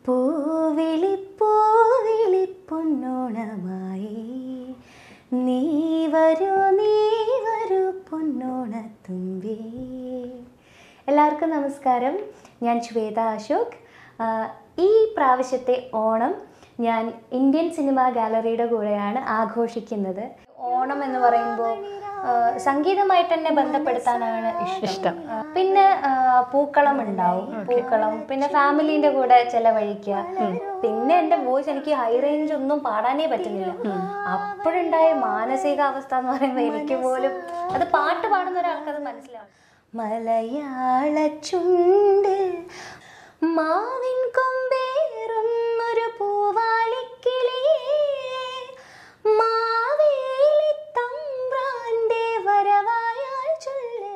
പൂവിളി പൂവിളി പൊന്നോണമായി നീ വരൂ നീ വരൂ പൊന്നോണത്തുമ്പി എല്ലാവർക്കും നമസ്കാരം ഞാൻ ശ്വേത അശോക് ആ, ഈ പ്രാവശ്യത്തെ ഓണം ഞാൻ ഇന്ത്യൻ സിനിമ ഗാലറിയുടെ കൂടെയാണ് ആഘോഷിക്കുന്നത് ഓണം എന്ന് പറയുമ്പോൾ ആ, സംഗീതമായിട്ട് തന്നെ ബന്ധപ്പെടുത്താനാണ് ഇഷ്ടം ആ, പിന്നെ ആ, പൂക്കളം ഉണ്ടാവും പൂക്കളം പിന്നെ ഫാമിലിന്റെ കൂടെ ചെലവഴിക്കുക പിന്നെ എന്റെ വോയിസ് എനിക്ക് ഹൈ റേഞ്ച് ഒന്നും പാടാനേ പറ്റുന്നില്ല അപ്പോഴുണ്ടായ മാനസികാവസ്ഥ എന്ന് പറയുമ്പോൾ എനിക്ക് പോലും അത് പാട്ട് പാടുന്ന ഒരാൾക്ക് അത് മനസ്സിലാവും മലയാള ചുണ്ടിൽ മാവിൻ കൊമ്പേറുന്നൊരു പൂവാലിക്കിളിയേ മാവേലി തമ്പ്രാന്റെ വരവായാൽ ചൊല്ല്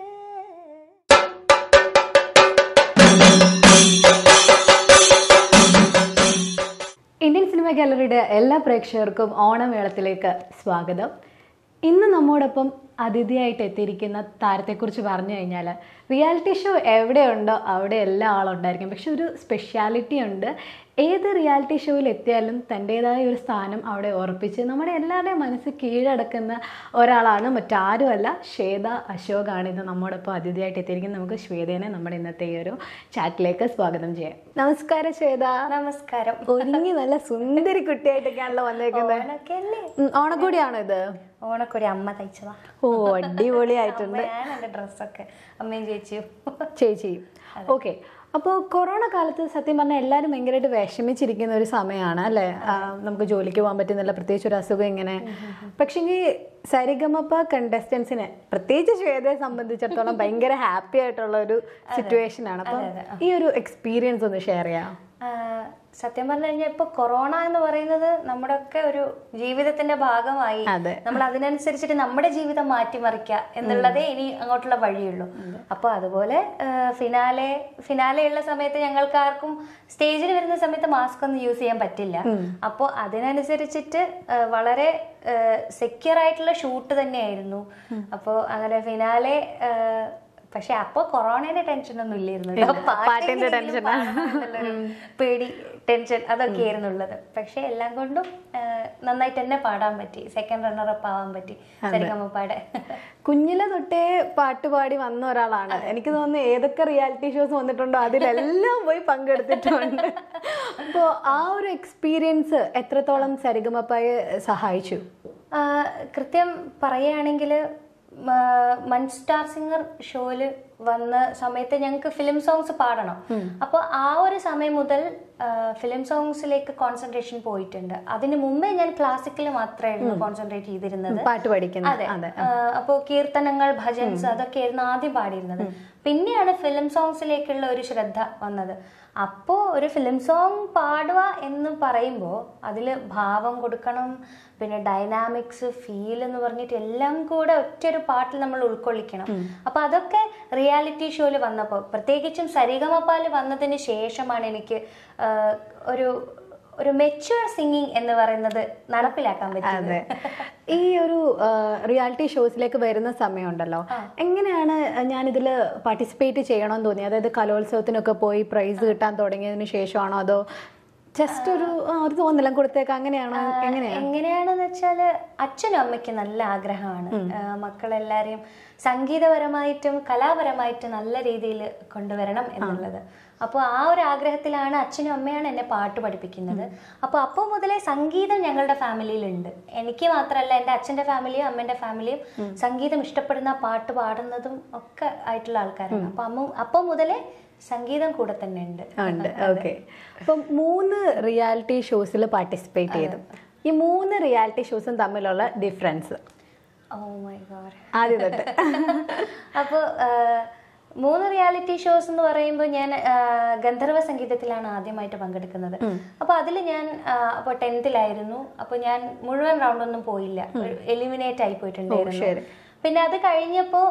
ഇന്ത്യൻ സിനിമ ഗാലറിയുടെ എല്ലാ പ്രേക്ഷകർക്കും ഓണമേളത്തിലേക്ക് സ്വാഗതം ഇന്ന് നമ്മോടൊപ്പം അതിഥിയായിട്ട് എത്തിയിരിക്കുന്ന താരത്തെക്കുറിച്ച് പറഞ്ഞു കഴിഞ്ഞാൽ റിയാലിറ്റി ഷോ എവിടെയുണ്ടോ അവിടെ എല്ലാ ആളുണ്ടായിരിക്കും പക്ഷെ ഒരു സ്പെഷ്യാലിറ്റി ഉണ്ട് ഏത് റിയാലിറ്റി ഷോയിൽ എത്തിയാലും തൻ്റേതായ ഒരു സ്ഥാനം അവിടെ ഉറപ്പിച്ച് നമ്മുടെ എല്ലാവരുടെയും മനസ്സ് കീഴടക്കുന്ന ഒരാളാണ് മറ്റാരുമല്ല ശ്വേത അശോകാണ് ഇന്ന് നമ്മോടൊപ്പം അതിഥിയായിട്ട് എത്തിയിരിക്കുന്നത് നമുക്ക് ശ്വേതേനെ നമ്മുടെ ഇന്നത്തെ ഈ ഒരു ചാറ്റിലേക്ക് സ്വാഗതം ചെയ്യാം നമസ്കാരം ശ്വേത നമസ്കാരം ഒരുങ്ങി നല്ല സുന്ദരി കുട്ടിയായിട്ടൊക്കെയാണല്ലോ വന്നേക്കുന്നത് ഓണക്കല്ലേ ഉം, ഓണക്കോടിയാണോ ഇത് ഓണക്കൊരു അമ്മ തയ്ച്ചതാ ഓ അടിപൊളിയായിട്ടുണ്ട് അമ്മയാണ് എന്റെ ഡ്രസ്സൊക്കെ അമ്മയും ചേച്ചിയും ചേച്ചി ഓക്കെ അപ്പോൾ കൊറോണ കാലത്ത് സത്യം പറഞ്ഞാൽ എല്ലാവരും ഭയങ്കരമായിട്ട് വിഷമിച്ചിരിക്കുന്ന ഒരു സമയമാണ് അല്ലേ ആ, നമുക്ക് ജോലിക്ക് പോകാൻ പറ്റുന്നില്ല പ്രത്യേകിച്ച് ഒരു അസുഖം ഇങ്ങനെ പക്ഷേങ്കിൽ സരിഗമപ്പ കണ്ടസ്റ്റൻസിനെ പ്രത്യേകിച്ച് ശ്വേതയെ സംബന്ധിച്ചിടത്തോളം ഭയങ്കര ഹാപ്പി ആയിട്ടുള്ള ഒരു സിറ്റുവേഷൻ ആണ് അപ്പം ഈ ഒരു എക്സ്പീരിയൻസ് ഒന്ന് ഷെയർ ചെയ്യാം ആ, സത്യം പറഞ്ഞു കഴിഞ്ഞാൽ ഇപ്പൊ കൊറോണ എന്ന് പറയുന്നത് നമ്മുടെ ഒക്കെ ഒരു ജീവിതത്തിന്റെ ഭാഗമായി അതെ. നമ്മൾ അതിനനുസരിച്ചിട്ട് നമ്മുടെ ജീവിതം മാറ്റിമറിക്കുക എന്നുള്ളതേ ഇനി അങ്ങോട്ടുള്ള വഴിയുള്ളൂ അപ്പൊ അതുപോലെ ആ, ഫിനാലെ ഫിനാലെ ഉള്ള സമയത്ത് ഞങ്ങൾക്ക് ആർക്കും സ്റ്റേജിൽ വരുന്ന സമയത്ത് മാസ്ക് ഒന്നും യൂസ് ചെയ്യാൻ പറ്റില്ല അപ്പോൾ അതിനനുസരിച്ചിട്ട് ആ, വളരെ സെക്യൂർ ആയിട്ടുള്ള ഷൂട്ട് തന്നെയായിരുന്നു അപ്പോൾ അങ്ങനെ ഫിനാലെ ആ, പക്ഷെ അപ്പൊ കൊറോണയുടെ ടെൻഷൻ ഒന്നും ഇല്ലായിരുന്നു കേട്ടോ. പാട്ടിന്റെ പാട്ടെങ്കിലും tension. പാടണം എന്നുള്ളൊരു പേടി ടെൻഷൻ അതൊക്കെ ആയിരുന്നു ഉള്ളത് പക്ഷെ എല്ലാം കൊണ്ടും ആ, നന്നായിട്ട് തന്നെ പാടാൻ പറ്റി സെക്കൻഡ് റണ്ണർ അപ്പ് ആവാൻ പറ്റി സരിഗമപ്പാടെ കുഞ്ഞിലെ തൊട്ടേ പാട്ട് പാടി വന്ന ഒരാളാണ് എനിക്ക് തോന്നുന്നു ഏതൊക്കെ റിയാലിറ്റി ഷോസ് വന്നിട്ടുണ്ടോ അതിലെല്ലാം പോയി പങ്കെടുത്തിട്ടുണ്ട് അപ്പോൾ ആ ഒരു എക്സ്പീരിയൻസ് എത്രത്തോളം സരിഗമപ്പയെ സഹായിച്ചു ആ, കൃത്യം പറയുകയാണെങ്കിൽ മൺ സ്റ്റാർ സിംഗർ ഷോയില് വന്ന സമയത്ത് ഞങ്ങൾക്ക് ഫിലിം സോങ്സ് പാടണം അപ്പോൾ ആ ഒരു സമയം മുതൽ ഫിലിം സോങ്സിലേക്ക് കോൺസെൻട്രേഷൻ പോയിട്ടുണ്ട് അതിന് മുമ്പേ ഞാൻ ക്ലാസിക്കൽ മാത്രമായിരുന്നു കോൺസെൻട്രേറ്റ് ചെയ്തിരുന്നത് പാട്ട് പഠിക്കുന്നത് അതെ അതെ അപ്പോൾ കീർത്തനങ്ങൾ ഭജൻസ് അതൊക്കെയായിരുന്നു ആദ്യം പാടിയിരുന്നത് പിന്നെയാണ് ഫിലിം സോങ്സിലേക്കുള്ള ഒരു ശ്രദ്ധ വന്നത് അപ്പോ ഒരു ഫിലിം സോങ് പാടുക എന്ന് പറയുമ്പോൾ അതിൽ ഭാവം കൊടുക്കണം പിന്നെ ഡൈനാമിക്സ് ഫീൽ എന്ന് പറഞ്ഞിട്ട് എല്ലാം കൂടെ ഒറ്റൊരു പാട്ടിൽ നമ്മൾ ഉൾക്കൊള്ളിക്കണം അപ്പൊ അതൊക്കെ റിയാലിറ്റി ഷോയിൽ വന്നപ്പോൾ പ്രത്യേകിച്ചും സരിഗമപ്പാല് വന്നതിന് ശേഷമാണ് എനിക്ക് ആ, ഒരു ഒരു മെച്ചുവർ സിംഗിങ് എന്ന് പറയുന്നത് നടപ്പിലാക്കാൻ പറ്റിയത് അതെ ഈ ഒരു റിയാലിറ്റി ഷോസിലേക്ക് വരുന്ന സമയമുണ്ടല്ലോ എങ്ങനെയാണ് ഞാൻ ഇതിൽ പാർട്ടിസിപ്പേറ്റ് ചെയ്യണമെന്ന് തോന്നി അതായത് കലോത്സവത്തിനൊക്കെ പോയി പ്രൈസ് കിട്ടാൻ തുടങ്ങിയതിന് ശേഷമാണോ അതോ ജസ്റ്റ് ഒരു ആ, ഒരു തോന്നലം കൊടുത്തേക്ക് അങ്ങനെയാണോ എങ്ങനെയാണ് എങ്ങനെയാണെന്ന് വെച്ചാല് അച്ഛനും അമ്മയ്ക്കും നല്ല ആഗ്രഹമാണ് ആ, മക്കളെല്ലാരെയും സംഗീതപരമായിട്ടും കലാപരമായിട്ടും നല്ല രീതിയിൽ കൊണ്ടുവരണം എന്നുള്ളത് അപ്പോൾ ആ ഒരു ആഗ്രഹത്തിലാണ് അച്ഛനും അമ്മയാണ് എന്നെ പാട്ട് പഠിപ്പിക്കുന്നത് അപ്പോൾ അപ്പോൾ മുതലേ സംഗീതം ഞങ്ങളുടെ ഫാമിലിയിലുണ്ട് എനിക്ക് മാത്രമല്ല എൻ്റെ അച്ഛൻ്റെ ഫാമിലിയും അമ്മേൻ്റെ ഫാമിലിയും സംഗീതം ഇഷ്ടപ്പെടുന്ന പാട്ട് പാടുന്നതും ഒക്കെ ആയിട്ടുള്ള ആൾക്കാരാണ് അപ്പോൾ അമ്മ അപ്പോൾ മുതലേ സംഗീതം കൂടെ തന്നെ ഉണ്ട് ഉണ്ട് ഓക്കെ അപ്പം മൂന്ന് റിയാലിറ്റി ഷോസിൽ പാർട്ടിസിപ്പേറ്റ് ചെയ്തു ഈ മൂന്ന് റിയാലിറ്റി ഷോസും തമ്മിലുള്ള ഡിഫറൻസ് ഓ മൈ ഗോഡ് ആദ്യം തൊട്ട് അപ്പോൾ മൂന്ന് റിയാലിറ്റി ഷോസ് എന്ന് പറയുമ്പോൾ ഞാൻ ആ, ഗന്ധർവ സംഗീതത്തിലാണ് ആദ്യമായിട്ട് പങ്കെടുക്കുന്നത് അപ്പോൾ അതിൽ ഞാൻ അപ്പോൾ ടെൻത്തിലായിരുന്നു അപ്പോൾ ഞാൻ മുഴുവൻ റൗണ്ട് ഒന്നും പോയില്ല എലിമിനേറ്റ് ആയി പോയിട്ടുണ്ടായിരുന്നു പിന്നെ അത് കഴിഞ്ഞപ്പോൾ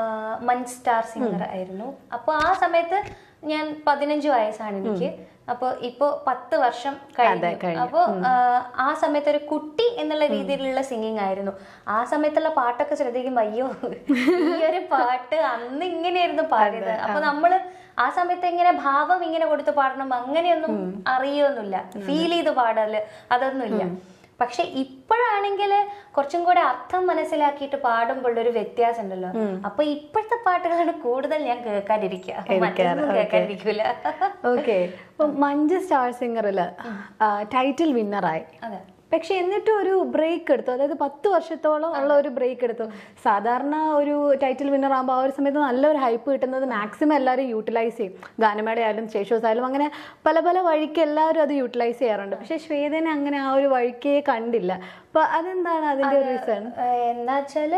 മൺ സ്റ്റാർ സിംഗർ ആയിരുന്നു അപ്പോൾ ആ സമയത്ത് ഞാൻ പതിനഞ്ച് വയസ്സാണ് എനിക്ക് അപ്പോൾ ഇപ്പോ പത്ത് വർഷം കഴിഞ്ഞു അപ്പോൾ ആ സമയത്ത് ഒരു കുട്ടി എന്നുള്ള രീതിയിലുള്ള സിംഗിങ് ആയിരുന്നു ആ സമയത്തുള്ള പാട്ടൊക്കെ ശ്രദ്ധിക്കുമ്പോൾ അയ്യോ ഈ ഒരു പാട്ട് അന്ന് ഇങ്ങനെയായിരുന്നു പാടിയത് അപ്പൊ നമ്മള് ആ സമയത്ത് ഇങ്ങനെ ഭാവം ഇങ്ങനെ കൊടുത്ത് പാടണം അങ്ങനെയൊന്നും അറിയൊന്നുമില്ല ഫീൽ ചെയ്ത് പാടല് അതൊന്നുമില്ല പക്ഷെ ഇപ്പോഴാണെങ്കിൽ കുറച്ചും കൂടെ അർത്ഥം മനസ്സിലാക്കിയിട്ട് പാടുമ്പോൾ ഒരു വ്യത്യാസം ഉണ്ടല്ലോ അപ്പൊ ഇപ്പോഴത്തെ പാട്ടുകളാണ് കൂടുതൽ ഞാൻ കേൾക്കാനിരിക്കുക മറ്റൊന്നും കേൾക്കാനിരിക്കൂല ഓക്കെ അപ്പൊ മഞ്ജു സ്റ്റാർ സിംഗറില് ടൈറ്റിൽ വിന്നറായി അതെ പക്ഷെ എന്നിട്ടും ഒരു ബ്രേക്ക് എടുത്തു അതായത് പത്ത് വർഷത്തോളം ഉള്ള ഒരു ബ്രേക്ക് എടുത്തു സാധാരണ ഒരു ടൈറ്റിൽ വിന്നർ ആകുമ്പോൾ ആ ഒരു സമയത്ത് നല്ലൊരു ഹൈപ്പ് കിട്ടുന്നത് മാക്സിമം എല്ലാവരും യൂട്ടിലൈസ് ചെയ്യും ഗാനമേള ആയാലും സ്റ്റേജ് ഷോസ് ആയാലും അങ്ങനെ പല പല വഴിക്ക് എല്ലാവരും അത് യൂട്ടിലൈസ് ചെയ്യാറുണ്ട് പക്ഷെ ശ്വേതനെ അങ്ങനെ ആ ഒരു വഴിക്കേ കണ്ടില്ല അപ്പൊ അതെന്താണ് അതിന്റെ ഒരു റീസൺ ഏഹ് എന്താ വെച്ചാല്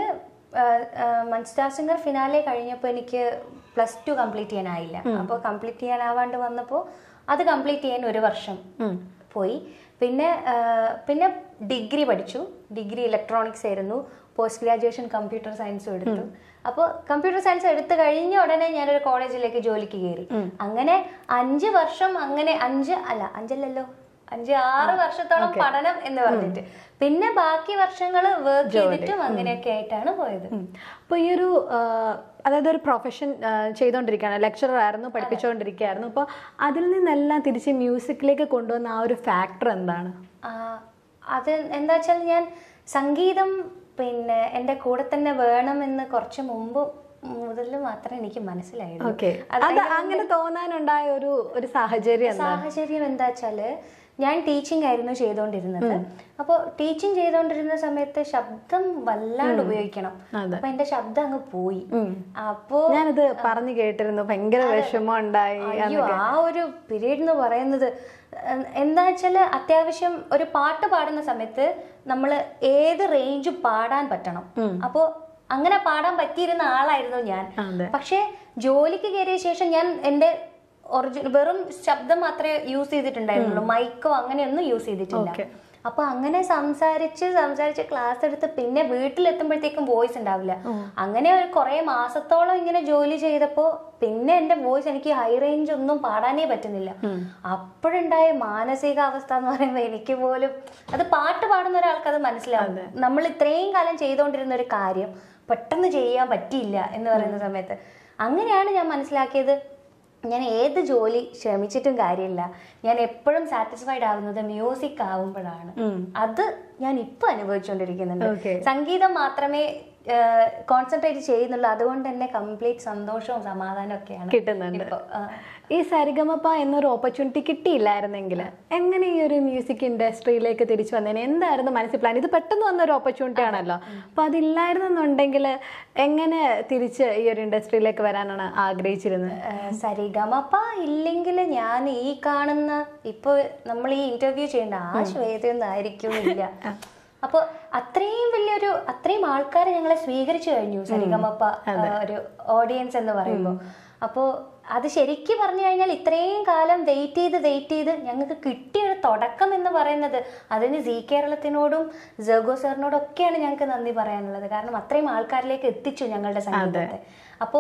മൺസ്റ്റാർ സിംഗർ ഫിനാലെ കഴിഞ്ഞപ്പോൾ എനിക്ക് പ്ലസ് ടു കംപ്ലീറ്റ് ചെയ്യാനായില്ല അപ്പോൾ കംപ്ലീറ്റ് ചെയ്യാനാവാണ്ട് വന്നപ്പോൾ അത് കംപ്ലീറ്റ് ചെയ്യാൻ ഒരു വർഷം പോയി പിന്നെ ഏഹ് പിന്നെ ഡിഗ്രി പഠിച്ചു ഡിഗ്രി ഇലക്ട്രോണിക്സ് ആയിരുന്നു പോസ്റ്റ് ഗ്രാജുവേഷൻ കമ്പ്യൂട്ടർ സയൻസും എടുത്തു അപ്പോൾ കമ്പ്യൂട്ടർ സയൻസ് എടുത്തു കഴിഞ്ഞ ഉടനെ ഞാനൊരു കോളേജിലേക്ക് ജോലിക്ക് കയറി അങ്ങനെ അഞ്ച് വർഷം അങ്ങനെ അഞ്ച് അല്ല അഞ്ചല്ലല്ലോ അഞ്ച് ആറ് വർഷത്തോളം പഠനം എന്ന് പറഞ്ഞിട്ട് പിന്നെ ബാക്കി വർഷങ്ങൾ വർക്ക് ചെയ്തിട്ടും അങ്ങനെയൊക്കെ ആയിട്ടാണ് പോയത് അപ്പോൾ ഈ ഒരു ആ, അതായത് ഒരു പ്രൊഫഷൻ ചെയ്തുകൊണ്ടിരിക്കുകയാണ് ലെക്ചറർ ആയിരുന്നു പഠിപ്പിച്ചുകൊണ്ടിരിക്കുകയായിരുന്നു അപ്പോൾ അതിൽ നിന്നെല്ലാം തിരിച്ച് മ്യൂസിക്കിലേക്ക് കൊണ്ടുവന്ന ആ ഒരു ഫാക്ടർ എന്താണ് ആ, അത് എന്താ വെച്ചാൽ ഞാൻ സംഗീതം പിന്നെ എൻ്റെ കൂടെ തന്നെ വേണമെന്ന് കുറച്ച് മുമ്പ് മുതൽ മാത്രമേ എനിക്ക് മനസ്സിലായുള്ളൂ ഓക്കെ അത് അങ്ങനെ തോന്നാനുണ്ടായ ഒരു ഒരു സാഹചര്യം എന്താ സാഹചര്യം എന്താ വെച്ചാല് ഞാൻ ടീച്ചിങ് ആയിരുന്നു ചെയ്തുകൊണ്ടിരുന്നത് അപ്പോൾ ടീച്ചിങ് ചെയ്തുകൊണ്ടിരുന്ന സമയത്ത് ശബ്ദം വല്ലാണ്ട് ഉപയോഗിക്കണം അതെ. അപ്പൊ എന്റെ ശബ്ദം അങ്ങ് പോയി ഉം. അപ്പോ ഞാനത് പറഞ്ഞു കേട്ടിരുന്നു ഭയങ്കര വിഷമം ഉണ്ടായി അയ്യോ ആ ഒരു പീരീഡ് എന്ന് പറയുന്നത് എ- എന്താ വെച്ചാല് അത്യാവശ്യം ഒരു പാട്ട് പാടുന്ന സമയത്ത് നമ്മൾ ഏത് റേഞ്ച് പാടാൻ പറ്റണം അപ്പോ അങ്ങനെ പാടാൻ പറ്റിയിരുന്ന ആളായിരുന്നു ഞാൻ അതെ പക്ഷേ ജോലിക്ക് കയറിയ ശേഷം ഞാൻ എൻ്റെ ഒറിജിനൽ വെറും ശബ്ദം മാത്രമേ യൂസ് ചെയ്തിട്ടുണ്ടായിരുന്നുള്ളൂ മൈക്കോ അങ്ങനെയൊന്നും യൂസ് ചെയ്തിട്ടില്ല Okay. അപ്പൊ അങ്ങനെ സംസാരിച്ച് സംസാരിച്ച് ക്ലാസ് എടുത്ത് പിന്നെ വീട്ടിലെത്തുമ്പോഴത്തേക്കും വോയിസ് ഉണ്ടാവില്ല അങ്ങനെ ഒരു കുറെ മാസത്തോളം ഇങ്ങനെ ജോലി ചെയ്തപ്പോ പിന്നെ എന്റെ വോയിസ് എനിക്ക് ഹൈ റേഞ്ച് ഒന്നും പാടാനേ പറ്റുന്നില്ല അപ്പോഴുണ്ടായ മാനസികാവസ്ഥ എന്ന് പറയുമ്പോൾ എനിക്ക് പോലും അത് പാട്ട് പാടുന്ന ഒരാൾക്ക് അത് മനസ്സിലാവും നമ്മൾ ഇത്രയും കാലം ചെയ്തുകൊണ്ടിരുന്ന ഒരു കാര്യം പെട്ടെന്ന് ചെയ്യാൻ പറ്റിയില്ല എന്ന് പറയുന്ന സമയത്ത് അങ്ങനെയാണ് ഞാൻ മനസ്സിലാക്കിയത് ഞാൻ ഏത് ജോലി ശ്രമിച്ചിട്ടും കാര്യമില്ല ഞാൻ എപ്പോഴും സാറ്റിസ്ഫൈഡ് ആവുന്നത് മ്യൂസിക് ആവുമ്പോഴാണ് അത് ഞാൻ ഇപ്പൊ അനുഭവിച്ചുകൊണ്ടിരിക്കുന്നുണ്ട് Okay. സംഗീതം മാത്രമേ കോൺസെൻട്രേറ്റ് ചെയ്യുന്നുള്ളൂ അതുകൊണ്ട് തന്നെ കംപ്ലീറ്റ് സന്തോഷവും സമാധാനവും ഒക്കെയാണ് കിട്ടുന്നുണ്ട് ഇപ്പൊ ആ. ഈ സരിഗമപ്പ എന്നൊരു ഓപ്പർച്യൂണിറ്റി കിട്ടിയില്ലായിരുന്നെങ്കിൽ എങ്ങനെ ഈ ഒരു മ്യൂസിക് ഇൻഡസ്ട്രിയിലേക്ക് തിരിച്ചു വന്നേനെ എന്തായിരുന്നു മനസ്സിൽ പ്ലാൻ ഇത് പെട്ടെന്ന് വന്ന ഒരു ഓപ്പർച്യൂണിറ്റി ആണല്ലോ അപ്പൊ അതില്ലായിരുന്നെന്നുണ്ടെങ്കിൽ എങ്ങനെ തിരിച്ച് ഈ ഒരു ഇൻഡസ്ട്രിയിലേക്ക് വരാനാണ് ആഗ്രഹിച്ചിരുന്നത് ഏഹ് സരിഗമപ്പ ഇല്ലെങ്കിൽ ഞാൻ ഈ കാണുന്ന ഇപ്പൊ നമ്മൾ ഈ ഇന്റർവ്യൂ ചെയ്യേണ്ട ആ ശ്വേതയൊന്നും ആയിരിക്കുമില്ല അപ്പൊ അത്രയും വലിയൊരു അത്രയും ആൾക്കാർ ഞങ്ങളെ സ്വീകരിച്ചു കഴിഞ്ഞു സരിഗമപ്പ ഏഹ് ഒരു ഓഡിയൻസ് എന്ന് പറയുമ്പോൾ അപ്പോ അത് ശരിക്കും പറഞ്ഞു കഴിഞ്ഞാൽ ഇത്രയും കാലം വെയിറ്റ് ചെയ്ത് വെയിറ്റ് ചെയ്ത് ഞങ്ങൾക്ക് കിട്ടിയ ഒരു തുടക്കം എന്ന് പറയുന്നത് അതിന് സി കേരളത്തിനോടും ജഗോ സാറിനോടും ഒക്കെയാണ് ഞങ്ങൾക്ക് നന്ദി പറയാനുള്ളത് കാരണം അത്രയും ആൾക്കാരിലേക്ക് എത്തിച്ചു ഞങ്ങളുടെ സംഗീതത്തെ അപ്പോ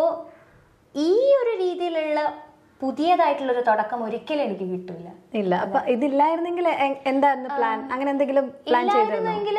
ഈ ഒരു രീതിയിലുള്ള പുതിയതായിട്ടുള്ള ഒരു തുടക്കം ഒരിക്കലും എനിക്ക് കിട്ടൂല ഇല്ല അപ്പൊ ഇതില്ലായിരുന്നെങ്കിൽ എ- എന്തായിരുന്നു പ്ലാൻ അങ്ങനെ എന്തെങ്കിലും പ്ലാൻ ചെയ്തിരുന്നു ഇല്ലായിരുന്നെങ്കിൽ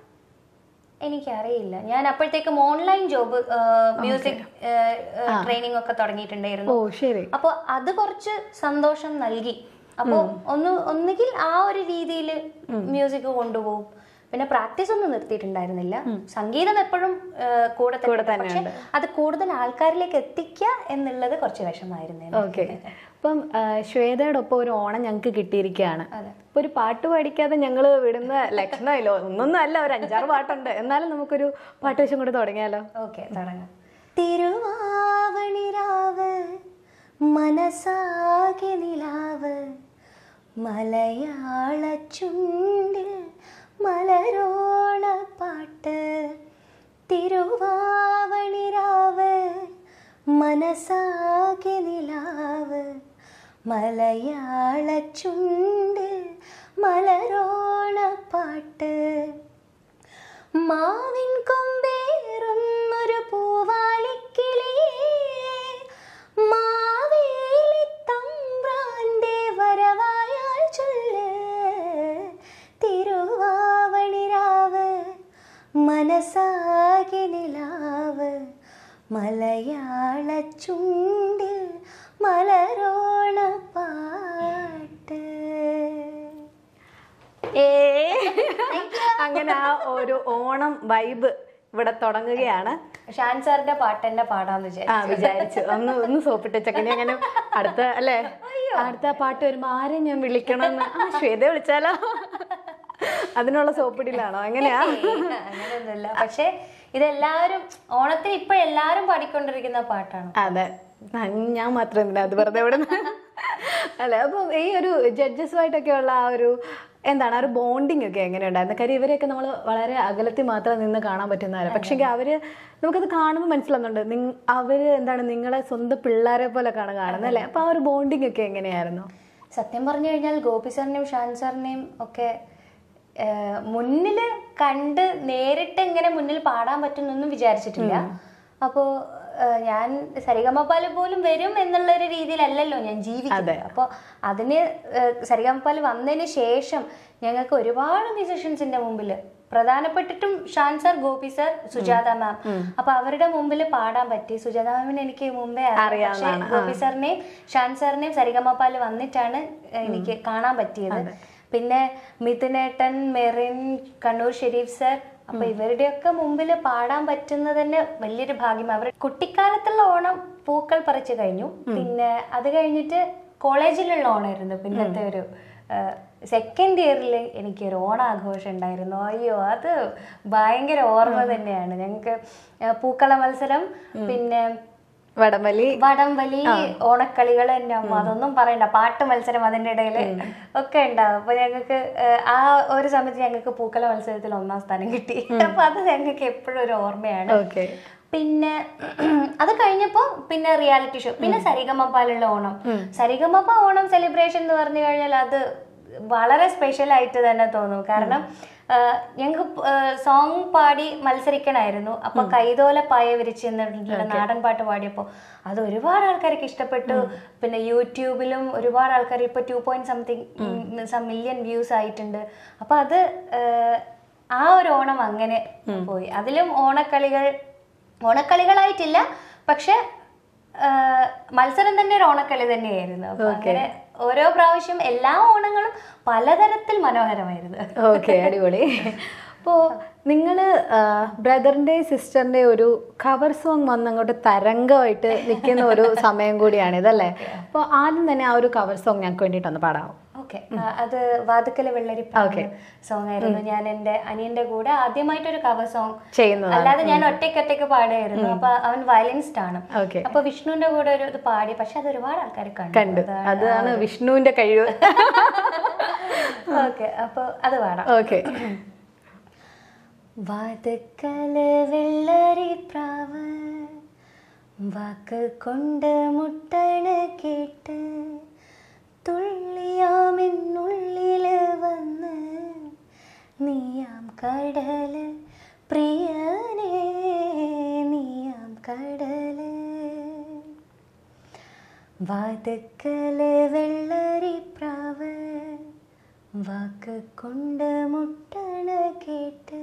എനിക്കറിയില്ല ഞാൻ അപ്പോഴത്തേക്കും ഓൺലൈൻ ജോബ് മ്യൂസിക് ട്രെയിനിങ് ഒക്കെ തുടങ്ങിയിട്ടുണ്ടായിരുന്നു ഓ ശരി അപ്പൊ അത് കുറച്ച് സന്തോഷം നൽകി അപ്പൊ ഒന്ന് ഒന്നുകിൽ ആ ഒരു രീതിയിൽ മ്യൂസിക് കൊണ്ടുപോകും പിന്നെ പ്രാക്ടീസ് ഒന്നും നിർത്തിയിട്ടുണ്ടായിരുന്നില്ല സംഗീതം എപ്പോഴും ആ, കൂടെ കൂടെ തന്നെ പക്ഷെ തന്നെയുണ്ട്. അത് കൂടുതൽ ആൾക്കാരിലേക്ക് എത്തിക്കുക എന്നുള്ളത് കുറച്ച് വിഷമായിരുന്നു ഓക്കെ അപ്പം ആ, ശ്വേതയുടെ ഒപ്പം ഒരു ഓണം ഞങ്ങൾക്ക് കിട്ടിയിരിക്കുകയാണ് അതെ. ഇപ്പൊ ഒരു പാട്ട് പഠിക്കാതെ ഞങ്ങൾ വിടുന്ന ലക്ഷണമില്ലോ ഒന്നൊന്നും അല്ല ഒരു അഞ്ചാറ് പാട്ടുണ്ട് എന്നാലും നമുക്കൊരു പാട്ട് വെച്ചും കൂടി തുടങ്ങിയാലോ ഓക്കെ തുടങ്ങാം തിരുവാവണിരാവ് മനസാകെ നിലാവ് മലയാള ചുണ്ടിൽ മലരോണ പാട്ട് തിരുവാവണിരാവ് മനസാകെ നിലാവ് മലയാള ചുണ്ടിൽ മലരോണ പാട്ട് മാവിൻ കൊമ്പേറുന്നൊരു പൂവാലിക്കിളിയേ മാവേലി തമ്പ്രാന്റെ വരവായാൽ ചൊല്ല് തിരുവാവണിരാവ് മനസാകെ നിലാവ് മലയാള ചുണ്ടിൽ മല അങ്ങനെ ആ ഒരു ഓണം വൈബ് ഇവിടെ തുടങ്ങുകയാണ് ഷാൻ സാറിന്റെ പാട്ട് തന്നെ പാടാന്ന് വിചാരിച്ചു ആ വിചാരിച്ചു ഒന്ന് ഒന്ന് സോപ്പിട്ട് ചക്കനി അങ്ങനെ അടുത്ത അല്ലേ അടുത്ത പാട്ട് വരുമ്പോ ആരെ ഞാൻ വിളിക്കണമെന്ന് ആ ശ്വേത വിളിച്ചാലോ അതിനുള്ള സോപ്പിടിലാണോ എങ്ങനെയാ അങ്ങനെയൊന്നുമില്ല പക്ഷെ ഇതെല്ലാവരും ഓണത്തിന് ഇപ്പോഴെല്ലാരും പാടിക്കൊണ്ടിരിക്കുന്ന പാട്ടാണ് അതെ ആ, ഞാൻ മാത്രം എന്തിനാ അത് വെറുതെ ഇവിടെ അല്ലെ അപ്പൊ ഈ ഒരു ജഡ്ജസുമായിട്ടൊക്കെ ഉള്ള ആ ഒരു എന്താണ് ആ ഒരു ബോണ്ടിങ് ഒക്കെ എങ്ങനെയുണ്ടായിരുന്നു കാര്യം ഇവരെയൊക്കെ നമ്മൾ വളരെ അകലത്തിൽ മാത്രം നിന്ന് കാണാൻ പറ്റുന്നവരാണ് പക്ഷേ അവര് നമുക്കത് കാണുമ്പോൾ മനസ്സിലാവുന്നുണ്ട് നിങ് അവര് എന്താണ് നിങ്ങളെ സ്വന്തം പിള്ളേരെ പോലെയൊക്കെയാണ് കാണുന്നത് അല്ലേ അപ്പൊ ആ ഒരു ബോണ്ടിങ് ഒക്കെ എങ്ങനെയായിരുന്നു സത്യം പറഞ്ഞു കഴിഞ്ഞാൽ ഗോപി സാറിനെയും ഷാൻ സാറിനെയും ഒക്കെ ഏഹ്, മുന്നില് കണ്ട് നേരിട്ട് ഇങ്ങനെ മുന്നിൽ പാടാൻ പറ്റുന്നൊന്നും വിചാരിച്ചിട്ടില്ല അപ്പോൾ ഞാൻ സരിഗമപ്പാല് പോലും വരും എന്നുള്ള ഒരു രീതിയിലല്ലല്ലോ ഞാൻ ജീവിക്കുന്നത് അപ്പോൾ അതിന് ഏഹ്, സരിഗമപ്പാല് വന്നതിന് ശേഷം ഞങ്ങൾക്ക് ഒരുപാട് മ്യൂസിഷ്യൻസിന്റെ മുമ്പിൽ പ്രധാനപ്പെട്ടിട്ടും Shaan sir Gopi sir Sujatha ma'am അപ്പൊ അവരുടെ മുമ്പിൽ പാടാൻ പറ്റി സുജാത മാമിനെ എനിക്ക് മുമ്പേ അറിയാം പക്ഷേ ഗോപി സാറിനെയും ഷാൻ സാറിനെയും സരിഗമപ്പാല് വന്നിട്ടാണ് എനിക്ക് കാണാൻ പറ്റിയത് പിന്നെ മിഥുനേട്ടൻ മെറിൻ കണ്ണൂർ ഷെരീഫ് സർ അപ്പൊ ഇവരുടെയൊക്കെ മുമ്പിൽ പാടാൻ പറ്റുന്നത് തന്നെ വലിയൊരു ഭാഗ്യം അവർ കുട്ടിക്കാലത്തുള്ള ഓണം പൂക്കൾ പറിച്ചു കഴിഞ്ഞു പിന്നെ അത് കഴിഞ്ഞിട്ട് കോളേജിലുള്ള ഓണമായിരുന്നു പിന്നത്തെ ഒരു സെക്കൻഡ് ഇയറിൽ എനിക്കൊരു ഓണാഘോഷം ഉണ്ടായിരുന്നു അയ്യോ അത് ഭയങ്കര ഓർമ്മ തന്നെയാണ് ഞങ്ങൾക്ക് പൂക്കള മത്സരം പിന്നെ വടംവലി വടംവലി ഓണക്കളികൾ എൻ്റെ അമ്മ അതൊന്നും പറയണ്ട പാട്ട് മത്സരം അതിൻ്റെ ഇടയിൽ ഒക്കെ ഉണ്ടാവും അപ്പൊ ഞങ്ങൾക്ക് ആ ഒരു സമയത്ത് ഞങ്ങൾക്ക് പൂക്കള മത്സരത്തിൽ ഒന്നാം സ്ഥാനം കിട്ടി അപ്പൊ അത് ഞങ്ങൾക്ക് എപ്പോഴും ഒരു ഓർമ്മയാണ് ഓക്കെ പിന്നെ അത് കഴിഞ്ഞപ്പോ പിന്നെ റിയാലിറ്റി ഷോ പിന്നെ സരിഗമപ്പാലുള്ള ഓണം സരിഗമപ്പ ഓണം സെലിബ്രേഷൻ എന്ന് പറഞ്ഞു കഴിഞ്ഞാൽ അത് വളരെ സ്പെഷ്യൽ ആയിട്ട് തന്നെ തോന്നും കാരണം ഞങ്ങൾക്ക് സോങ് പാടി മത്സരിക്കണമായിരുന്നു അപ്പൊ കൈതോല പായ വിരിച്ച് എന്നുള്ള നാടൻ പാട്ട് പാടിയപ്പോൾ അത് ഒരുപാട് ആൾക്കാർക്ക് ഇഷ്ടപ്പെട്ടു പിന്നെ യൂട്യൂബിലും ഒരുപാട് ആൾക്കാർ ഇപ്പൊ two point something some million views ആയിട്ടുണ്ട് അപ്പൊ അത് ഏഹ്, ആ ഒരു ഓണം അങ്ങനെ പോയി അതിലും ഓണക്കളികൾ ഓണക്കളികളായിട്ടില്ല പക്ഷെ ആ, മത്സരം തന്നെ ഒരു ഓണക്കളി തന്നെയായിരുന്നു അപ്പൊ അങ്ങനെ ഓരോ പ്രാവശ്യം എല്ലാ ഓണങ്ങളും പലതരത്തിൽ മനോഹരമായിരുന്നു ഓക്കെ അടിപൊളി അപ്പോൾ നിങ്ങൾ ബ്രദറിൻ്റെ സിസ്റ്ററിൻ്റെ ഒരു കവർ സോങ് വന്ന് അങ്ങോട്ട് തരംഗമായിട്ട് നിൽക്കുന്ന ഒരു സമയം കൂടിയാണ് ഇതല്ലേ അപ്പോൾ ആദ്യം തന്നെ ആ ഒരു കവർ സോങ് ഞങ്ങൾക്ക് വേണ്ടിയിട്ടൊന്ന് പാടാമോ ഓക്കെ അത് വാതുക്കല വെള്ളരി സോങ് ആയിരുന്നു ഞാൻ എൻ്റെ അനിയന്റെ കൂടെ ആദ്യമായിട്ടൊരു കവർ സോങ് ചെയ്യുന്നതാണ് അല്ലാതെ ഞാൻ ഒറ്റയ്ക്ക് ഒറ്റയ്ക്ക് പാടുമായിരുന്നു അപ്പൊ അവൻ വയലിനിസ്റ്റ് ആണ് ഓക്കെ അപ്പൊ വിഷ്ണുവിന്റെ കൂടെ ഒരു ഇത് പാടി പക്ഷെ അത് ഒരുപാട് ആൾക്കാർ കണ്ടു കണ്ടു അതാണ് വിഷ്ണുവിൻ്റെ കഴിവ് ഓക്കെ അപ്പൊ അത് പാടാം ഓക്കെ വാതുക്കല വെള്ളരി പ്രാവ് വാക്ക് കൊണ്ട് മുട്ടണ കേട്ട് തുള്ളിയാമെന്നുള്ളില് വന്ന് നീയാം കടല് പ്രിയനേ നീയാം കടല് വാതുക്കല് വെള്ളരി പ്രാവ് വാക്ക് കൊണ്ട് മുട്ടണ കേട്ട്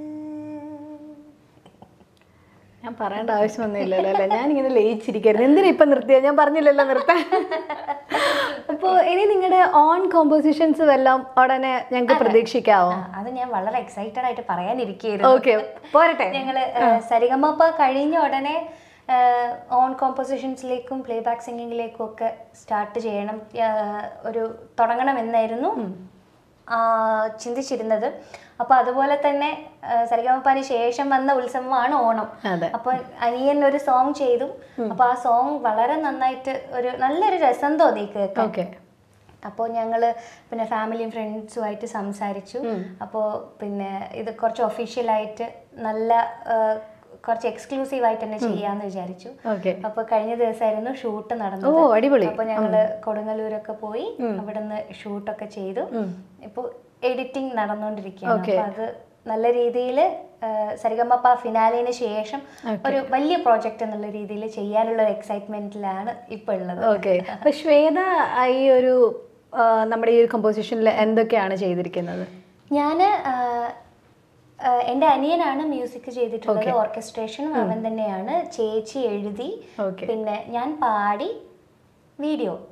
ഞാൻ പറയേണ്ട ആവശ്യമൊന്നുമില്ലല്ലോ അല്ലേ ഞാനിങ്ങനെ ലയിച്ചിരിക്കരുത് എന്തിനാ ഇപ്പം നിർത്തിയത് ഞാൻ പറഞ്ഞില്ലല്ലോ നിർത്താൻ അപ്പോൾ ഇനി നിങ്ങളുടെ ഓൺ കോമ്പോസിഷൻസ് വല്ലതും ഉടനെ ഞങ്ങൾക്ക് പ്രതീക്ഷിക്കാവോ ആ, അത് ഞാൻ വളരെ എക്സൈറ്റഡ് ആയിട്ട് പറയാനിരിക്കുകയായിരുന്നു ഓക്കെ പോരട്ടെ ഞങ്ങള് സരിഗമപ്പ കഴിഞ്ഞ ഉടനെ ഓൺ കോമ്പോസിഷൻസിലേക്കും പ്ലേ ബാക്ക് സിംഗിങ്ങിലേക്കും ഒക്കെ സ്റ്റാർട്ട് ചെയ്യണം ആ, ഒരു തുടങ്ങണം എന്നായിരുന്നു ആ, ചിന്തിച്ചിരുന്നത് അപ്പൊ അതുപോലെ തന്നെ സരിഗമപ്പാന് ശേഷം വന്ന ഉത്സവമാണ് ഓണം അതെ അപ്പൊ അനിയൻ ഒരു സോങ് ചെയ്തു അപ്പൊ ആ സോങ് വളരെ നന്നായിട്ട് ഒരു നല്ലൊരു രസം തോന്നി കേൾക്കാൻ ഓക്കെ അപ്പോൾ ഞങ്ങൾ പിന്നെ ഫാമിലിയും ഫ്രണ്ട്സുമായിട്ട് സംസാരിച്ചു അപ്പോൾ പിന്നെ ഇത് കുറച്ച് ഒഫീഷ്യലായിട്ട് നല്ല ആ, കുറച്ച് എക്സ്ക്ലൂസീവ് ആയിട്ട് തന്നെ ചെയ്യാന്ന് വിചാരിച്ചു ഓക്കെ അപ്പോൾ കഴിഞ്ഞ ദിവസമായിരുന്നു ഷൂട്ട് ഓ നടന്നത് അടിപൊളി അപ്പോൾ ഞങ്ങള് കൊടുങ്ങല്ലൂരൊക്കെ പോയി അവിടുന്ന് ഷൂട്ടൊക്കെ ചെയ്തു ഇപ്പോൾ എഡിറ്റിംഗ് നടന്നുകൊണ്ടിരിക്കുകയാണ് അപ്പോൾ അത് നല്ല രീതിയിൽ സരിഗമപ്പ ഫിനാലിന് ശേഷം ഒരു വലിയ പ്രോജക്റ്റ് എന്നുള്ള രീതിയിൽ ചെയ്യാനുള്ള ഒരു എക്സൈറ്റ്മെന്റിലാണ് ഇപ്പോൾ ഉള്ളത് ഓക്കെ അപ്പൊ ശ്വേത ആ, ഈ ഒരു ആ, നമ്മുടെ ഈ ഒരു കമ്പോസിഷനിൽ എന്തൊക്കെയാണ് ചെയ്തിരിക്കുന്നത് ഞാൻ എൻ്റെ അനിയനാണ് മ്യൂസിക് ചെയ്തിട്ടുള്ളത് ഓർക്കസ്ട്രേഷനും അവൻ തന്നെയാണ് ചേച്ചി എഴുതി ഓക്കെ പിന്നെ ഞാൻ പാടി വീഡിയോ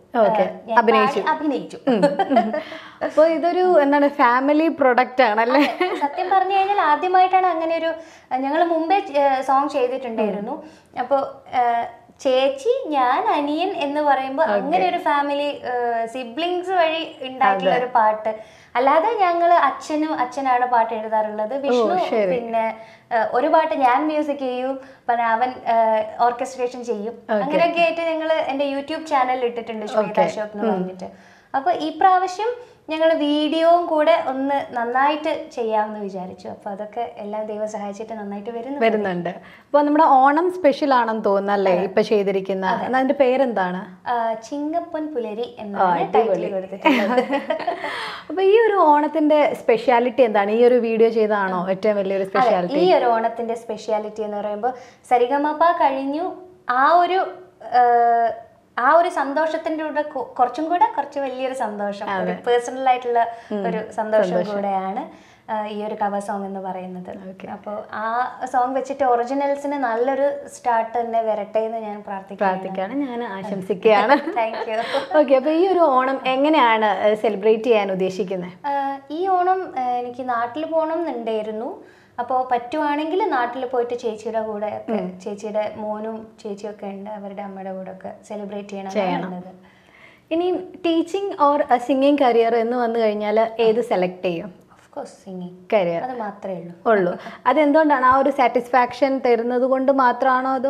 Okay. ഞാൻ പാടി അഭിനയിച്ചു അപ്പോൾ ഇതൊരു എന്താണ് ഫാമിലി പ്രൊഡക്റ്റ് ആണല്ലേ സത്യം പറഞ്ഞു കഴിഞ്ഞാൽ ആദ്യമായിട്ടാണ് അങ്ങനെ ഒരു ഞങ്ങൾ മുമ്പേ സോങ് ചെയ്തിട്ടുണ്ടായിരുന്നു അപ്പോൾ ചേച്ചി ഞാൻ അനിയൻ എന്ന് പറയുമ്പോൾ അങ്ങനെ ഒരു ഫാമിലി സിബ്ലിങ്സ് വഴി ഉണ്ടാക്കിയ ഒരു പാട്ട് അല്ലാതെ ഞങ്ങൾ അച്ഛനും അച്ഛനാണ് പാട്ട് എഴുതാറുള്ളത് വിഷ്ണു പിന്നെ ആ, ഒരു പാട്ട് ഞാൻ മ്യൂസിക് ചെയ്യും പിന്നെ അവൻ ഓർക്കസ്ട്രേഷൻ ചെയ്യും അങ്ങനെയൊക്കെ ആയിട്ട് ഞങ്ങൾ എൻ്റെ യൂട്യൂബ് ചാനലിൽ ഇട്ടിട്ടുണ്ട് ശ്വേത അശോക് എന്ന് പറഞ്ഞിട്ട് അപ്പൊ ഈ പ്രാവശ്യം ഞങ്ങൾ വീഡിയോയും കൂടെ ഒന്ന് നന്നായിട്ട് ചെയ്യാമെന്ന് വിചാരിച്ചു അപ്പൊ അതൊക്കെ എല്ലാം ദൈവം സഹായിച്ചിട്ട് നന്നായിട്ട് വരുന്നു വരുന്നുണ്ട് അപ്പോൾ നമ്മുടെ ഓണം സ്പെഷ്യൽ ആണെന്ന് തോന്നുന്നല്ലേ ഇപ്പൊ ചെയ്തിരിക്കുന്ന എന്നാ അതിന്റെ പേരെന്താണ് ആ, ചിങ്ങപ്പൊൻ പുലരി എന്നാണ് ടൈറ്റിൽ കൊടുത്തിട്ടുള്ളത് അപ്പൊ ഈ ഒരു ഓണത്തിന്റെ സ്പെഷ്യാലിറ്റി എന്താണ് ഈ ഒരു വീഡിയോ ചെയ്തതാണോ ഏറ്റവും വലിയൊരു സ്പെഷ്യാലിറ്റി ഈ ഒരു ഓണത്തിന്റെ സ്പെഷ്യാലിറ്റി എന്ന് പറയുമ്പോൾ സരിഗമപ കഴിഞ്ഞു ആ ഒരു ആ, ആ ഒരു സന്തോഷത്തിന്റെ കൂടെ കു- കുറച്ചും കൂടെ കുറച്ച് വലിയൊരു സന്തോഷം ഒരു പേഴ്സണൽ ആയിട്ടുള്ള ഒരു സന്തോഷം കൂടെയാണ് ആ, ഈ ഒരു കവർ സോങ് എന്ന് പറയുന്നത് അപ്പോൾ ആ സോങ് വെച്ചിട്ട് ഒറിജിനൽസിന് നല്ലൊരു സ്റ്റാർട്ട് തന്നെ വരട്ടെ എന്ന് ഞാൻ പ്രാർത്ഥിക്കുന്നു പ്രാർത്ഥിക്കാണ് ഞാൻ ആശംസിക്കുകയാണ് താങ്ക് യു ഓക്കെ അപ്പൊ ഈ ഒരു ഓണം എങ്ങനെയാണ് സെലിബ്രേറ്റ് ചെയ്യാൻ ഉദ്ദേശിക്കുന്നത് ആഹ് ഈ ഓണം ആഹ് എനിക്ക് നാട്ടിൽ പോകണം എന്നുണ്ടായിരുന്നു അപ്പോൾ പറ്റുവാണെങ്കിൽ നാട്ടിൽ പോയിട്ട് ചേച്ചിയുടെ കൂടെ ഒക്കെ ചേച്ചിയുടെ മോനും ചേച്ചിയും ഒക്കെ ഉണ്ട് അവരുടെ അമ്മയുടെ കൂടെ ഒക്കെ സെലിബ്രേറ്റ് ചെയ്യണം എന്നുള്ളത് ഇനി ടീച്ചിങ് ഓർ സിംഗിങ് കരിയർ എന്ന് വന്നു കഴിഞ്ഞാൽ ഏത് സെലക്ട് ചെയ്യും ഓഫ് കോഴ്സ് സിംഗിങ് കരിയർ അത് മാത്രമേ ഉള്ളൂ ഉള്ളൂ അതെന്തുകൊണ്ടാണ് ആ ഒരു സാറ്റിസ്ഫാക്ഷൻ തരുന്നത് കൊണ്ട് മാത്രമാണോ അതോ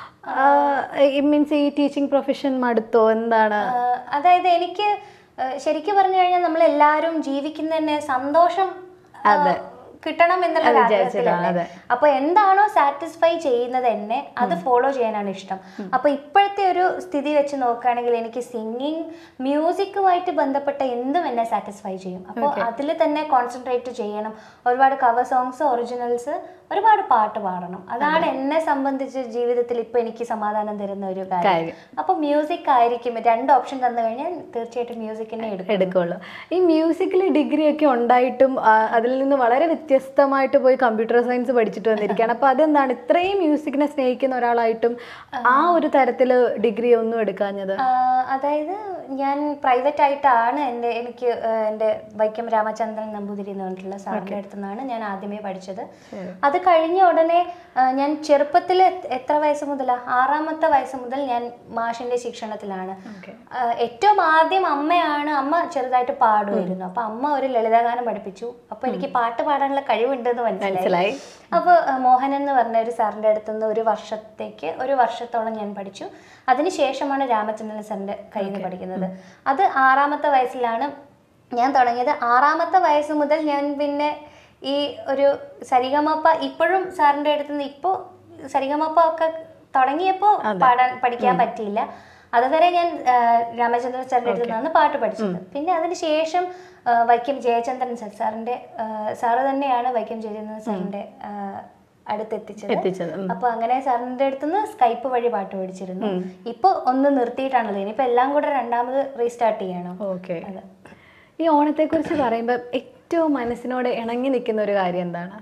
മീൻസ് ഈ ടീച്ചിങ് പ്രൊഫഷൻ മടുത്തോ എന്താണ് ആഹ് അതായത് എനിക്ക് ആഹ് ശരിക്കും പറഞ്ഞു കഴിഞ്ഞാൽ നമ്മൾ എല്ലാവരും ജീവിക്കുന്നതന്നെ സന്തോഷം ആഹ് കിട്ടണം എന്നുള്ള ഒരു ആഗ്രഹത്തിലല്ലേ? അപ്പൊ എന്താണോ സാറ്റിസ്ഫൈ ചെയ്യുന്നത് എന്നെ അത് ഫോളോ ചെയ്യാനാണ് ഇഷ്ടം അപ്പൊ ഇപ്പോഴത്തെ ഒരു സ്ഥിതി വെച്ച് നോക്കുകയാണെങ്കിൽ എനിക്ക് സിംഗിങ് മ്യൂസിക്കുമായിട്ട് ബന്ധപ്പെട്ട എന്തും എന്നെ സാറ്റിസ്ഫൈ ചെയ്യും അപ്പോൾ അതിൽ തന്നെ കോൺസെൻട്രേറ്റ് ചെയ്യണം ഒരുപാട് കവർ സോങ്സ് ഒറിജിനൽസ് ഒരുപാട് പാട്ട് പാടണം അതാണ് എന്നെ സംബന്ധിച്ച് ജീവിതത്തിൽ ഇപ്പൊ എനിക്ക് സമാധാനം തരുന്ന ഒരു കാര്യം കാര്യം. അപ്പൊ മ്യൂസിക് ആയിരിക്കും രണ്ട് ഓപ്ഷൻ തന്നു കഴിഞ്ഞാൽ തീർച്ചയായിട്ടും മ്യൂസിക് തന്നെ എടുക്കും എടുക്കുള്ളൂ ഈ മ്യൂസിക്കിൽ ഡിഗ്രി ഒക്കെ ഉണ്ടായിട്ടും ആ, അതിൽ നിന്ന് വളരെ വ്യത്യസ്തമായിട്ട് പോയി കമ്പ്യൂട്ടർ സയൻസ് പഠിച്ചിട്ട് വന്നിരിക്കുകയാണ് അപ്പോൾ അതെന്താണ് ഇത്രയും മ്യൂസിക്കിനെ സ്നേഹിക്കുന്ന ഒരാളായിട്ടും ആ ഒരു തരത്തിൽ ഡിഗ്രി ഒന്നും എടുക്കാഞ്ഞത് ആ, അതായത് ഞാൻ പ്രൈവറ്റ് ആയിട്ടാണ് എൻ്റെ എനിക്ക് ആ, എൻ്റെ വൈക്കം രാമചന്ദ്രൻ നമ്പൂതിരി എന്ന് പറഞ്ഞിട്ടുള്ള സാറിൻ്റെ അടുത്ത് നിന്നാണ് ഞാൻ ആദ്യമേ പഠിച്ചത് അത് കഴിഞ്ഞ ഉടനെ ആ, ഞാൻ ചെറുപ്പത്തിൽ എത്ര വയസ്സ് മുതലാ ആറാമത്തെ വയസ്സ് മുതൽ ഞാൻ മാഷിന്റെ ശിക്ഷണത്തിലാണ് ആ, ഏറ്റവും ആദ്യം അമ്മയാണ് അമ്മ ചെറുതായിട്ട് പാടുമായിരുന്നു അപ്പൊ അമ്മ ഒരു ലളിതഗാനം പഠിപ്പിച്ചു അപ്പൊ എനിക്ക് പാട്ട് പാടാനുള്ള കഴിവുണ്ടെന്ന് മനസ്സിലായി മനസ്സിലായി അപ്പോൾ മോഹൻ എന്ന് പറഞ്ഞ ഒരു സാറിൻ്റെ അടുത്ത് നിന്ന് ഒരു വർഷത്തേക്ക് ഒരു വർഷത്തോളം ഞാൻ പഠിച്ചു അതിനുശേഷമാണ് രാമചന്ദ്രൻ സാറിൻ്റെ കയ്യിൽ നിന്ന് പഠിക്കുന്നത് അത് ആറാമത്തെ വയസ്സിലാണ് ഞാൻ തുടങ്ങിയത് ആറാമത്തെ വയസ്സ് മുതൽ ഞാൻ പിന്നെ ഈ ഒരു സരിഗമപ്പ ഇപ്പോഴും സാറിൻ്റെ അടുത്ത് നിന്ന് ഇപ്പോൾ സരിഗമപ്പ ഒക്കെ തുടങ്ങിയപ്പോൾ പാടാൻ പഠിക്കാൻ പറ്റിയില്ല അതുവരെ ഞാൻ ആ, രാമചന്ദ്രൻ സാറിൻ്റെ അടുത്ത് നിന്നാണ് പാട്ട് പഠിച്ചത് പിന്നെ അതിനുശേഷം ആ, വൈക്കം ജയചന്ദ്രൻ സാർ സാറിൻ്റെ ആ, സാറ് തന്നെയാണ് വൈക്കം ജയചന്ദ്രൻ സാറിൻ്റെ ആ, അടുത്തെത്തിച്ചത് എത്തിച്ചത് ഉം. അപ്പൊ അങ്ങനെ സാറിന്റെ അടുത്തുനിന്ന് സ്കൈപ്പ് വഴി പാട്ട് പഠിച്ചിരുന്നു ഇപ്പൊ ഒന്ന് നിർത്തിയിട്ടാണല്ലോ ഇനിയിപ്പോ എല്ലാം കൂടെ രണ്ടാമത് റീസ്റ്റാർട്ട് ചെയ്യണം ഓക്കെ അതെ. ഈ ഓണത്തെക്കുറിച്ച് പറയുമ്പോൾ ഏറ്റവും മനസ്സിനോട് ഇണങ്ങി നിൽക്കുന്ന ഒരു കാര്യം എന്താണ്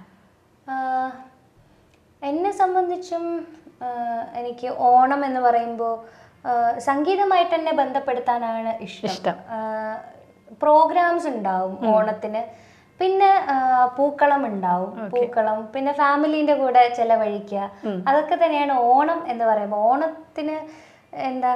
ആഹ് എന്നെ സംബന്ധിച്ചും ആഹ് എനിക്ക് ഓണം എന്ന് പറയുമ്പോൾ സംഗീതമായിട്ട് തന്നെ ബന്ധപ്പെടുത്താനാണ് ഇഷ്ടം ഇഷ്ടം. പ്രോഗ്രാംസ് ഉണ്ടാവും ഓണത്തിന് പിന്നെ ആഹ് പൂക്കളം ഉണ്ടാവും പൂക്കളം പിന്നെ ഫാമിലീൻ്റെ കൂടെ ചെലവഴിക്കുക അതൊക്കെ തന്നെയാണ് ഓണം എന്ന് പറയുമ്പോൾ ഓണത്തിന് എന്താ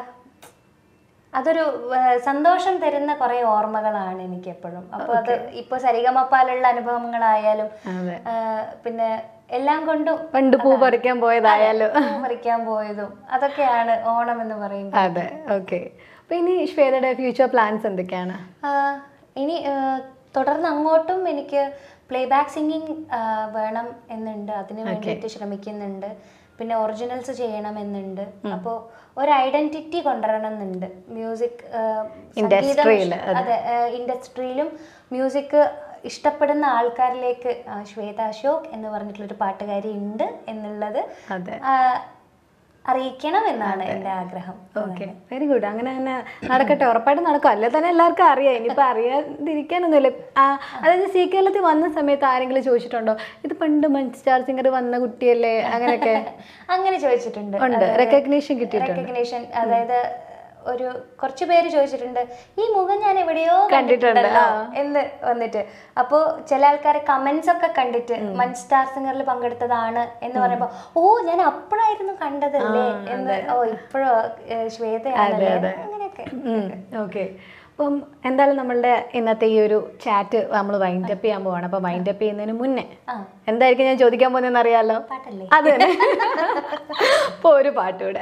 അതൊരു ആ, സന്തോഷം തരുന്ന കുറെ ഓർമ്മകളാണ് എനിക്ക് എപ്പോഴും അപ്പൊ അത് ഇപ്പൊ സരിഗമപ്പാലുള്ള അനുഭവങ്ങളായാലും അതെ ആ, പിന്നെ എല്ലാം കൊണ്ടും പണ്ട് പൂ പറിക്കാൻ പോയതായാലും പൂ പറിക്കാൻ പോയതും അതൊക്കെയാണ് ഓണം എന്ന് പറയുമ്പോൾ അതെ ഓക്കെ അപ്പൊ ഇനി ശ്വേതയുടെ ഫ്യൂച്ചർ പ്ലാൻസ് എന്തൊക്കെയാണ് ആ, ഇനി ആ, തുടർന്ന് അങ്ങോട്ടും എനിക്ക് പ്ലേ ബാക്ക് സിംഗിങ് വേണം എന്നുണ്ട് അതിന് വേണ്ടിയിട്ട് ശ്രമിക്കുന്നുണ്ട് പിന്നെ ഒറിജിനൽസ് ചെയ്യണം എന്നുണ്ട് അപ്പോൾ ഒരു ഐഡന്റിറ്റി കൊണ്ടുവരണം എന്നുണ്ട് മ്യൂസിക് Industry-ല്, അതെ ഇൻഡസ്ട്രിയിലും മ്യൂസിക് ഇഷ്ടപ്പെടുന്ന ആൾക്കാരിലേക്ക് ആ, ശ്വേത അശോക് എന്ന് പറഞ്ഞിട്ടുള്ളൊരു പാട്ടുകാരി ഉണ്ട് എന്നുള്ളത് അതെ ആ, അറിയിക്കണം എന്നാണ് എൻ്റെ ആഗ്രഹം ഓക്കെ വെരി ഗുഡ് അങ്ങനെ തന്നെ നടക്കട്ടെ ഉറപ്പായിട്ടും നടക്കും അല്ലെ തന്നെ എല്ലാവർക്കും അറിയാം ഇനിയിപ്പോൾ അറിയാതിരിക്കാനൊന്നുമില്ല ആ, അതായത് സി കേരളത്തിൽ വന്ന സമയത്ത് ആരെങ്കിലും ചോദിച്ചിട്ടുണ്ടോ ഇത് പണ്ട് മഞ്ച് സ്റ്റാർ സിംഗർ വന്ന കുട്ടിയല്ലേ അങ്ങനെയൊക്കെ അങ്ങനെ ചോദിച്ചിട്ടുണ്ട് ഉണ്ട് റെക്കഗ്നീഷൻ കിട്ടിയിട്ടുണ്ട് റെക്കഗ്നേഷൻ അതായത് ഒരു കുറച്ച് പേര് ചോദിച്ചിട്ടുണ്ട് ഈ മുഖം ഞാൻ എവിടെയോ കണ്ടിട്ടുണ്ട്, കണ്ടിട്ടുണ്ടല്ലോ എന്ന് വന്നിട്ട് അപ്പോൾ ചില ആൾക്കാരെ കമന്റ്സ് ഒക്കെ കണ്ടിട്ട് മൺ സ്റ്റാർ സിംഗറിൽ പങ്കെടുത്തതാണ് എന്ന് പറയുമ്പോൾ ഓ ഞാൻ അപ്പോഴായിരുന്നു കണ്ടതല്ലേ എന്ന് ഓ ഇപ്പോഴോ ഏഹ്, ശ്വേതയാണല്ലേ അങ്ങനെയൊക്കെ ഓക്കെ അപ്പം എന്തായാലും നമ്മളുടെ ഇന്നത്തെ ഈ ഒരു ചാറ്റ് നമ്മൾ വൈൻഡ് അപ്പ് ചെയ്യാൻ പോവാണ് അപ്പം വൈൻഡ് അപ്പ് ചെയ്യുന്നതിന് മുന്നേ ആ എന്തായിരിക്കും ഞാൻ ചോദിക്കാൻ പോകുന്നതെന്ന് അറിയാലോ പാട്ടല്ലേ അത് തന്നെ അപ്പോൾ ഒരു പാട്ടൂടെ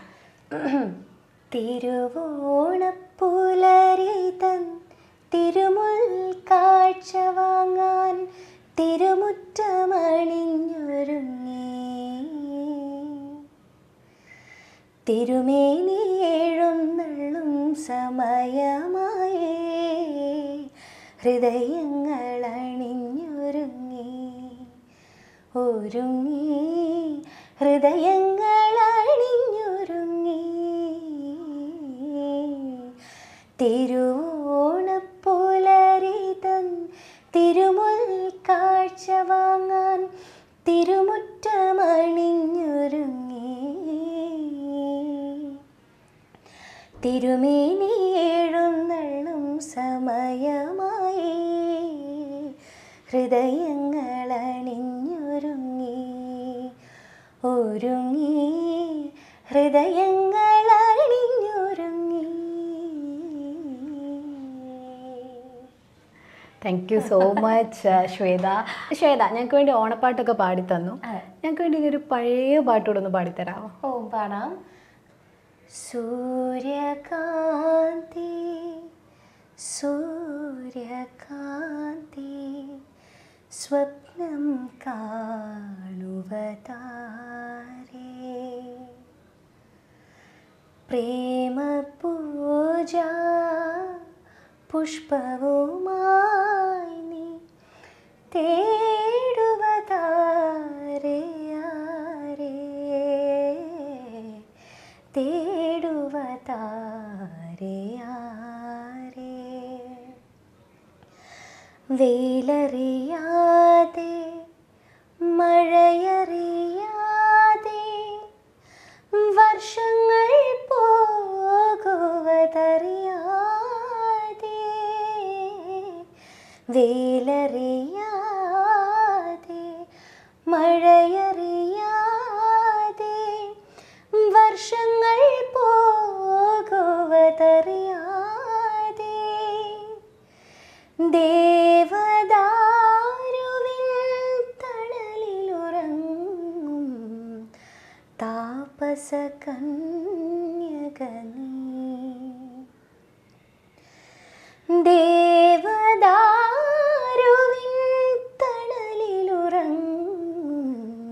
തിരുവോണപ്പുലരി തൻ തിരുമുൽ കാഴ്ച വാങ്ങാൻ തിരുമുറ്റമണിഞ്ഞൊരുങ്ങി തിരുമേനിയേഴുന്നള്ളും സമയമായി ഹൃദയങ്ങൾ അണിഞ്ഞൊരുങ്ങി ഒരുങ്ങി ഹൃദയങ്ങൾ അണിഞ്ഞൊരുങ്ങി തിരുവോണപ്പുലരി തൻ തിരുമുൽ കാഴ്ച വാങ്ങാൻ തിരുമുറ്റമണിഞ്ഞൊരുങ്ങി തിരുമേനി എഴുന്നള്ളും സമയമായി ഹൃദയങ്ങൾ അണിഞ്ഞൊരുങ്ങി ഒരുങ്ങി ഹൃദയങ്ങൾ അണിഞ്ഞൊരുങ്ങി thank you so much Shweta Shweta ഞങ്ങൾക്ക് വേണ്ടി ഓണപ്പാട്ടൊക്കെ പാടി തന്നു അതെ. ഞങ്ങൾക്ക് വേണ്ടി ഇനി ഒരു പഴയ പാട്ടുകൂടെ ഒന്ന് പാടിത്തരാമോ ഓ പാടാം സൂര്യകാന്തി സൂര്യകാന്തി സ്വപ്നം കാണുവതാരേ പ്രേമപൂജ പുഷ്പവുമായി നീ തേടുവതാരേ തേടുവതാരേ വെയിലറിയാതെ മഴയറിയാതെ വർഷങ്ങൾ പോകുവതറിയാതെ വെയിലറിയാതെ മഴയറിയാതെ വർഷങ്ങൾ പോകുവതറിയാതെ ദേവദാരുവിൻ തണലിലുറങ്ങും താപസ കന്യകനീ ദേവദാരുവിൻ തണലിലുറങ്ങും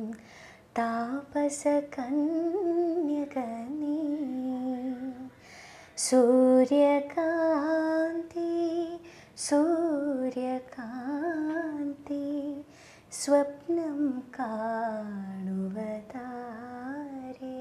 താപസ കന്യകനീ സൂര്യകാന്തി സൂര്യകാന്തി സ്വപ്നം കാണുവതാരേ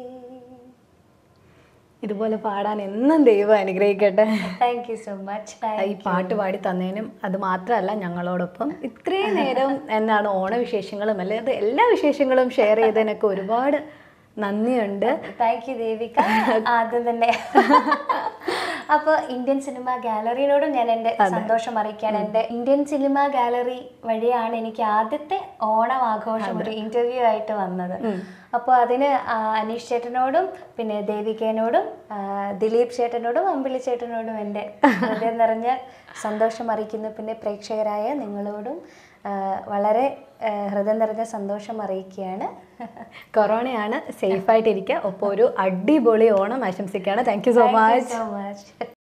ഇതുപോലെ പാടാൻ എന്നും ദൈവം അനുഗ്രഹിക്കട്ടെ താങ്ക് യു സോ മച്ച് ഈ പാട്ട് പാടി തന്നതിനും അത് മാത്രമല്ല ഞങ്ങളോടൊപ്പം ഇത്രയും നേരം എന്നാണ് ഓണവിശേഷങ്ങളും അല്ലാതെ എല്ലാ വിശേഷങ്ങളും ഷെയർ ചെയ്തതിനൊക്കെ ഒരുപാട് നന്ദിയുണ്ട് താങ്ക് യു ദേവിക ആദ്യം തന്നെ അപ്പോൾ ഇന്ത്യൻ സിനിമ ഗാലറിയോടും ഞാൻ എൻ്റെ സന്തോഷം അറിയിക്കുകയാണ് എൻ്റെ ഇന്ത്യൻ സിനിമ ഗാലറി വഴിയാണ് എനിക്ക് ആദ്യത്തെ ഓണം ആഘോഷം ഒരു ഇന്റർവ്യൂ ആയിട്ട് വന്നത് അപ്പോൾ അതിന് ആ, അനീഷ് ചേട്ടനോടും പിന്നെ ദേവികേനോടും ആ, ദിലീപ് ചേട്ടനോടും അമ്പിളി ചേട്ടനോടും എൻ്റെ ഹൃദയം നിറഞ്ഞ സന്തോഷം അറിയിക്കുന്നു പിന്നെ പ്രേക്ഷകരായ നിങ്ങളോടും ആ, വളരെ ആ, ഹൃദയം നിറഞ്ഞ സന്തോഷം അറിയിക്കുകയാണ് കൊറോണയാണ് സേഫ് ആയിട്ടിരിക്കുക ഒപ്പം ഒരു അടിപൊളി ഓണം ആശംസിക്കുകയാണ് thank you so Thank you much so much.